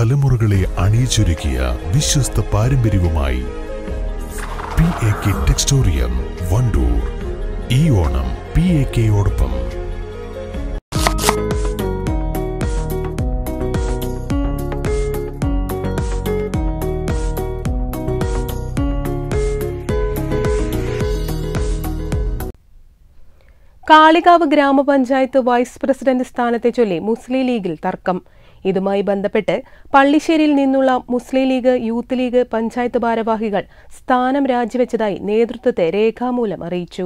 തലമുറകളെ അണിയിച്ചൊരുക്കിയ വിശ്വസ്ത പാരമ്പര്യവുമായി പി എ കെ ടെക്സ്റ്റോറിയം വണ്ടൂർ ഈ ഓണം പി എ കെയോടൊപ്പം കാളികാവ് ഗ്രാമപഞ്ചായത്ത് വൈസ് പ്രസിഡന്റ് സ്ഥാനത്തെ ചൊല്ലി മുസ്ലിം ലീഗിൽ തർക്കം ഇതുമായി ബന്ധപ്പെട്ട് പള്ളിശ്ശേരിയിൽ നിന്നുള്ള മുസ്ലിം ലീഗ് യൂത്ത് ലീഗ് പഞ്ചായത്ത് ഭാരവാഹികൾ സ്ഥാനം രാജിവെച്ചതായി നേതൃത്വത്തെ രേഖാമൂലം അറിയിച്ചു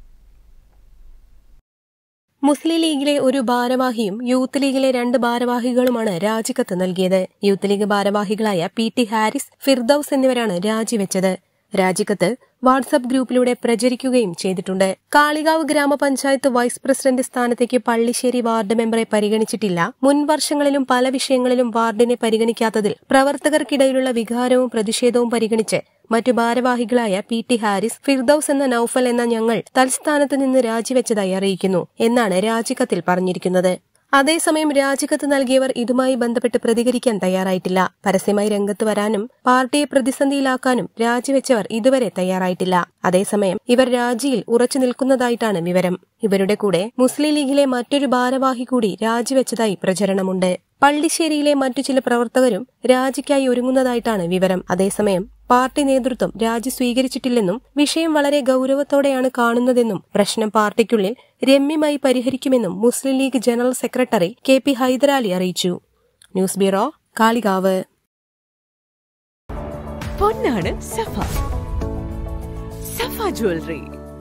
മുസ്ലിം ലീഗിലെ ഒരു ഭാരവാഹിയും യൂത്ത് ലീഗിലെ രണ്ട് ഭാരവാഹികളുമാണ് രാജിക്കത്ത് നൽകിയത് യൂത്ത് ലീഗ് ഭാരവാഹികളായ പി ടി ഹാരിസ് ഫിർദൌസ് എന്നിവരാണ് രാജിവെച്ചത് രാജിക്കത്ത് വാട്സ്ആപ്പ് ഗ്രൂപ്പിലൂടെ പ്രചരിക്കുകയും ചെയ്തിട്ടുണ്ട് കാളികാവ് ഗ്രാമപഞ്ചായത്ത് വൈസ് പ്രസിഡന്റ് സ്ഥാനത്തേക്ക് പള്ളിശ്ശേരി വാർഡ് മെമ്പറെ പരിഗണിച്ചിട്ടില്ല മുൻ വർഷങ്ങളിലും പല വിഷയങ്ങളിലും വാർഡിനെ പരിഗണിക്കാത്തതിൽ പ്രവർത്തകർക്കിടയിലുള്ള വികാരവും പ്രതിഷേധവും പരിഗണിച്ച് മറ്റു ഭാരവാഹികളായ പി ടി ഹാരിസ് ഫിർദൌസ് എന്ന നൌഫൽ എന്ന ഞങ്ങൾ തൽസ്ഥാനത്ത് നിന്ന് രാജിവെച്ചതായി അറിയിക്കുന്നു എന്നാണ് രാജിക്കത്തിൽ പറഞ്ഞിരിക്കുന്നത് അതേസമയം രാജിക്കത്ത് നൽകിയവർ ഇതുമായി ബന്ധപ്പെട്ട് പ്രതികരിക്കാൻ തയ്യാറായിട്ടില്ല പരസ്യമായി രംഗത്ത് വരാനും പാർട്ടിയെ പ്രതിസന്ധിയിലാക്കാനും രാജിവെച്ചവർ ഇതുവരെ തയ്യാറായിട്ടില്ല അതേസമയം ഇവർ രാജിയിൽ ഉറച്ചു നിൽക്കുന്നതായിട്ടാണ് വിവരം ഇവരുടെ കൂടെ മുസ്ലിം ലീഗിലെ മറ്റൊരു ഭാരവാഹി കൂടി രാജിവെച്ചതായി പ്രചരണമുണ്ട് പള്ളിശ്ശേരിയിലെ മറ്റു ചില പ്രവർത്തകരും രാജിക്കായി ഒരുങ്ങുന്നതായിട്ടാണ് വിവരം അതേസമയം പാർട്ടി നേതൃത്വം രാജി സ്വീകരിച്ചിട്ടില്ലെന്നും വിഷയം വളരെ ഗൌരവത്തോടെയാണ് കാണുന്നതെന്നും പ്രശ്നം പാർട്ടിക്കുള്ളിൽ രമ്യമായി പരിഹരിക്കുമെന്നും മുസ്ലിം ലീഗ് ജനറൽ സെക്രട്ടറി കെ പി ഹൈദരാലി അറിയിച്ചു ന്യൂസ് ബ്യൂറോ കാളികാവ് പൊന്നാണ് സഫ സഫ ജ്വല്ലറി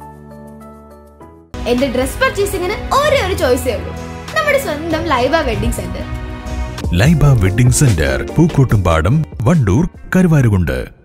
എന്റെ ഡ്രസ് പർച്ചേസിംഗിന് ഒരേ ഒരു ചോയ്സേ ഉള്ളൂ നമ്മുടെ സ്വന്തം Laiba wedding centre Laiba wedding centre Pookkottumpadam Wandoor Karuvarakundu